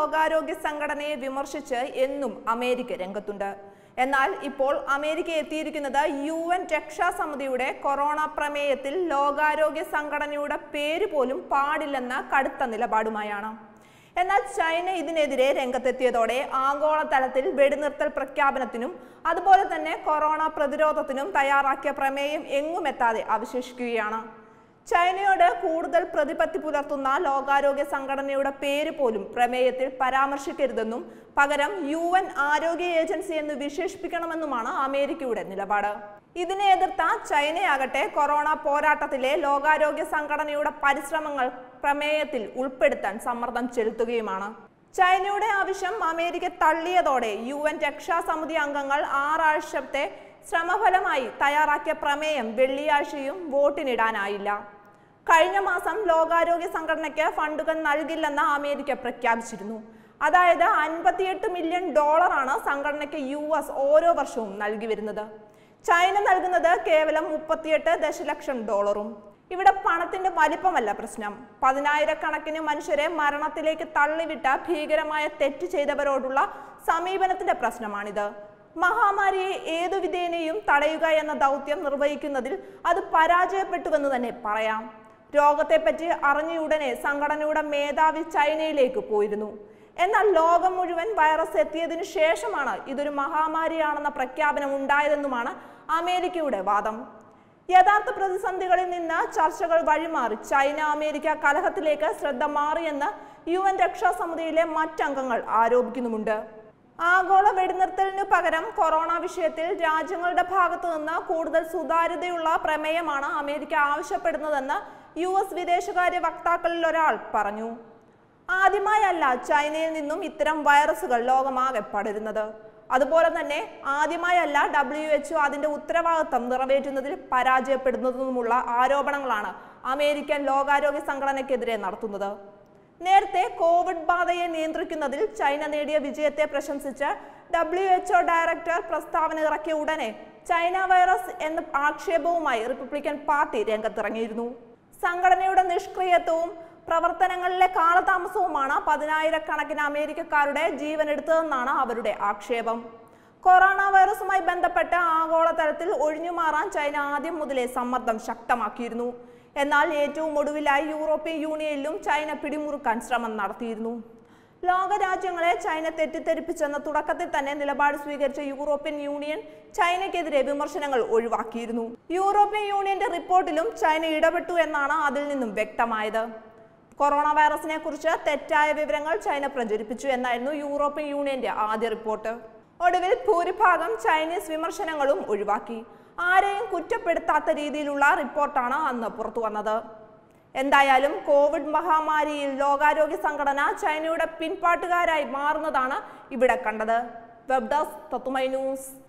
ലോകാരോഗ്യ സംഘടനയെ വിമർശിച്ച് എന്നും അമേരിക്ക രംഗത്തുണ്ട് എന്നാൽ ഇപ്പോൾ അമേരിക്ക എത്തിയിരിക്കുന്നത് യു എൻ രക്ഷാസമിതിയുടെ കൊറോണ പ്രമേയത്തിൽ ലോകാരോഗ്യ സംഘടനയുടെ പേര് പോലും പാടില്ലെന്ന കടുത്ത നിലപാടുമായാണ് എന്നാൽ ചൈന ഇതിനെതിരെ രംഗത്തെത്തിയതോടെ ആഗോളതലത്തിൽ വെടിനിർത്തൽ പ്രഖ്യാപനത്തിനും അതുപോലെ തന്നെ കൊറോണ പ്രതിരോധത്തിനും തയ്യാറാക്കിയ പ്രമേയം എങ്ങുമെത്താതെ അവശേഷിക്കുകയാണ് ചൈനയോട് കൂടുതൽ പ്രതിപത്തി പുലർത്തുന്ന ലോകാരോഗ്യ സംഘടനയുടെ പേര് പോലും പ്രമേയത്തിൽ പരാമർശിക്കരുതെന്നും പകരം യു എൻ ആരോഗ്യ ഏജൻസി എന്ന് വിശേഷിപ്പിക്കണമെന്നുമാണ് അമേരിക്കയുടെ നിലപാട് ഇതിനെ എതിർത്ത ചൈനയാകട്ടെ കൊറോണ പോരാട്ടത്തിലെ ലോകാരോഗ്യ സംഘടനയുടെ പരിശ്രമങ്ങൾ പ്രമേയത്തിൽ ഉൾപ്പെടുത്താൻ സമ്മർദ്ദം ചെലുത്തുകയുമാണ് ചൈനയുടെ ആവശ്യം അമേരിക്ക തള്ളിയതോടെ യു എൻ രക്ഷാസമിതി അംഗങ്ങൾ ആറാഴ്ചത്തെ ശ്രമഫലമായി തയ്യാറാക്കിയ പ്രമേയം വെള്ളിയാഴ്ചയും വോട്ടിനിടാനായില്ല കഴിഞ്ഞ മാസം ലോകാരോഗ്യ സംഘടനയ്ക്ക് ഫണ്ടുകൾ നൽകില്ലെന്ന് അമേരിക്ക പ്രഖ്യാപിച്ചിരുന്നു അതായത് അൻപത്തിയെട്ട് മില്യൺ ഡോളറാണ് സംഘടനയ്ക്ക് യു എസ് ഓരോ വർഷവും നൽകി വരുന്നത് ചൈന നൽകുന്നത് കേവലം മുപ്പത്തിയെട്ട് ദശലക്ഷം ഡോളറും ഇവിടെ പണത്തിന്റെ വലിപ്പമല്ല പ്രശ്നം പതിനായിരക്കണക്കിന് മനുഷ്യരെ മരണത്തിലേക്ക് തള്ളിവിട്ട ഭീകരമായ തെറ്റ് ചെയ്തവരോടുള്ള സമീപനത്തിന്റെ പ്രശ്നമാണിത് മഹാമാരിയെ ഏതു വിധേനയും തടയുക എന്ന ദൗത്യം നിർവഹിക്കുന്നതിൽ അത് പരാജയപ്പെട്ടുവെന്ന് തന്നെ പറയാം രോഗത്തെപ്പറ്റി അറിഞ്ഞയുടനെ സംഘടനയുടെ മേധാവി ചൈനയിലേക്ക് പോയിരുന്നു എന്നാൽ ലോകം മുഴുവൻ വൈറസ് എത്തിയതിനു ശേഷമാണ് ഇതൊരു മഹാമാരിയാണെന്ന പ്രഖ്യാപനം ഉണ്ടായതെന്നുമാണ് അമേരിക്കയുടെ വാദം യഥാർത്ഥ പ്രതിസന്ധികളിൽ നിന്ന് ചർച്ചകൾ വഴിമാറി ചൈന അമേരിക്ക കലഹത്തിലേക്ക് ശ്രദ്ധ മാറിയെന്ന് യു എൻ രക്ഷാസമിതിയിലെ മറ്റംഗങ്ങൾ ആരോപിക്കുന്നുമുണ്ട് ആഗോള വെടിനിർത്തലിനു പകരം കൊറോണ വിഷയത്തിൽ രാജ്യങ്ങളുടെ ഭാഗത്തു നിന്ന് കൂടുതൽ സുതാര്യതയുള്ള പ്രമേയമാണ് അമേരിക്ക ആവശ്യപ്പെടുന്നതെന്ന് യു എസ് വിദേശകാര്യ വക്താക്കളിൽ ഒരാൾ പറഞ്ഞു ആദ്യമായല്ല ചൈനയിൽ നിന്നും ഇത്തരം വൈറസുകൾ ലോകമാകെ പടരുന്നത് അതുപോലെ തന്നെ ആദ്യമായല്ല ഡബ്ല്യു എച്ച്ഒ അതിന്റെ ഉത്തരവാദിത്തം നിറവേറ്റുന്നതിൽ പരാജയപ്പെടുന്നതുമുള്ള ആരോപണങ്ങളാണ് അമേരിക്കൻ ലോകാരോഗ്യ സംഘടനയ്ക്കെതിരെ നടത്തുന്നത് നേരത്തെ കോവിഡ് ബാധയെ നിയന്ത്രിക്കുന്നതിൽ ചൈന നേടിയ വിജയത്തെ പ്രശംസിച്ച് ഡബ്ല്യു എച്ച്ഒ ഡയറക്ടർ പ്രസ്താവന ഇറക്കിയ ഉടനെ ചൈന വൈറസ് എന്ന ആക്ഷേപവുമായി റിപ്പബ്ലിക്കൻ പാർട്ടി രംഗത്തിറങ്ങിയിരുന്നു സംഘടനയുടെ നിഷ്ക്രിയത്വവും പ്രവർത്തനങ്ങളിലെ കാലതാമസവുമാണ് പതിനായിരക്കണക്കിന് അമേരിക്കക്കാരുടെ ജീവൻ എടുത്തതെന്നാണ് അവരുടെ ആക്ഷേപം കൊറോണ വൈറസുമായി ബന്ധപ്പെട്ട് ആഗോളതലത്തിൽ ഒഴിഞ്ഞുമാറാൻ ചൈന ആദ്യം മുതലേ സമ്മർദ്ദം ശക്തമാക്കിയിരുന്നു എന്നാൽ ഏറ്റവും ഒടുവിലായി യൂറോപ്യൻ യൂണിയനിലും ചൈന പിടിമുറുക്കാൻ ശ്രമം നടത്തിയിരുന്നു ലോകരാജ്യങ്ങളെ ചൈന തെറ്റിദ്ധരിപ്പിച്ചെന്ന തുടക്കത്തിൽ തന്നെ നിലപാട് സ്വീകരിച്ച യൂറോപ്യൻ യൂണിയൻ ചൈനയ്ക്കെതിരെ വിമർശനങ്ങൾ ഒഴിവാക്കിയിരുന്നു യൂറോപ്യൻ യൂണിയന്റെ റിപ്പോർട്ടിലും ചൈന ഇടപെട്ടു എന്നാണ് അതിൽ നിന്നും വ്യക്തമായത് കൊറോണ വൈറസിനെ കുറിച്ച് തെറ്റായ വിവരങ്ങൾ ചൈന പ്രചരിപ്പിച്ചു എന്നായിരുന്നു യൂറോപ്യൻ യൂണിയന്റെ ആദ്യ റിപ്പോർട്ട് ഒടുവിൽ ഭൂരിഭാഗം ചൈനീസ് വിമർശനങ്ങളും ഒഴിവാക്കി ആരെയും കുറ്റപ്പെടുത്താത്ത രീതിയിലുള്ള റിപ്പോർട്ടാണ് അന്ന് പുറത്തു വന്നത് എന്തായാലും കോവിഡ് മഹാമാരിയിൽ ലോകാരോഗ്യ സംഘടന ചൈനയുടെ പിൻപാട്ടുകാരായി മാറുന്നതാണ് ഇവിടെ കണ്ടത് വെബ് ഡെസ്ക് തത്തുമൈ ന്യൂസ്